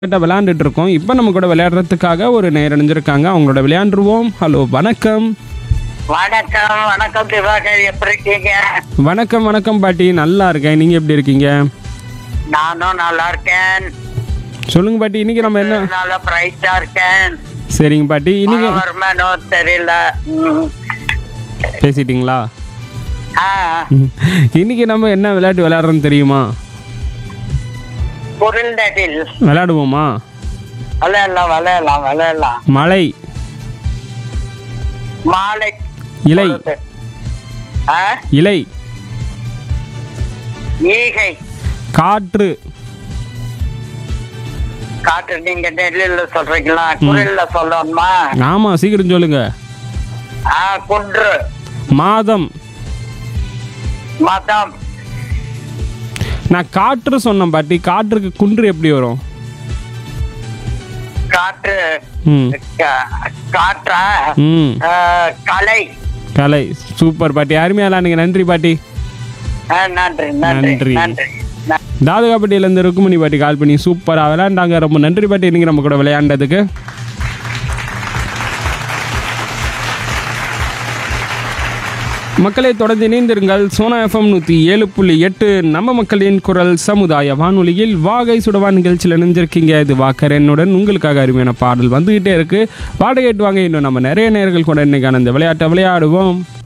கிட்ட விளையாண்டுட்டு இருக்கோம் இப்போ நம்ம கூட விளையாடுறதுக்காக ஒரு நேரம் அணிஞ்சிருக்காங்க அவங்களோட விளையாண்டுருவோம் ஹலோ வணக்கம் வணக்கம் வணக்கம் திவாகர் எப்படி இருக்கீங்க வணக்கம் வணக்கம் பாட்டி நல்லா இருக்கேன் நீங்க எப்படி இருக்கீங்க நானும் நல்லா இருக்கேன் சொல்லுங்க பாட்டி இன்னைக்கு நம்ம என்ன நல்லா பிரைட்டா இருக்கேன் சரிங்க பாட்டி இன்னைக்கு வருமானோ தெரியல ம். பேசிட்டீங்களா ஆ, ம். இன்னைக்கு நம்ம என்ன விளையாட்டு விளையாடுறோம்னு தெரியுமா பொருள் நடில் விளையாடுவோமா விளையாடலாம் விளையாடலாம் விளையாடலாம் மழை மாலை இலை பொழுது. ஆ? இலை ஈகை காற்று காற்று நீங்க நெல்லில் சொல்றீங்களா குரல்ல சொல்லணுமா ஆமா சீக்கிரம் சொல்லுங்க ஆ, குன்று மாதம் மதம் நான் காற்று சொன்னேன் பாட்டி காற்றுக்கு குன்று எப்படி வரும் காற்று ம் கா- காற்றா ம் ஆ, கலை கலை சூப்பர் பாட்டி அருமையா விளையாடுங்க நன்றி பாட்டி ஆ, நன்றி நன்றி நன்றி. நன்றி ந- தாதுகாப்பட்டியிலேருந்து ருக்குமணி பாட்டி கால் பண்ணி சூப்பராக விளையாண்டாங்க ரொம்ப நன்றி பாட்டி இன்னைக்கு நம்ம கூட விளையாண்டதுக்கு மக்களை தொடர்ந்து இணைந்திருங்கள் சோனா எஃப்எம் நூற்றி ஏழு புள்ளி எட்டு நம்ம மக்களின் குரல் சமுதாய வானொலியில் வாகை சுடவா நிகழ்ச்சியில் இணைஞ்சிருக்கீங்க இது வாக்கரனுடன் உங்களுக்காக அருமையான பாடல் வந்துகிட்டே இருக்கு பாட கேட்டு வாங்க இன்னும் நம்ம நிறைய நேர்கள் கூட இன்னைக்கான இந்த விளையாட்டை விளையாடுவோம்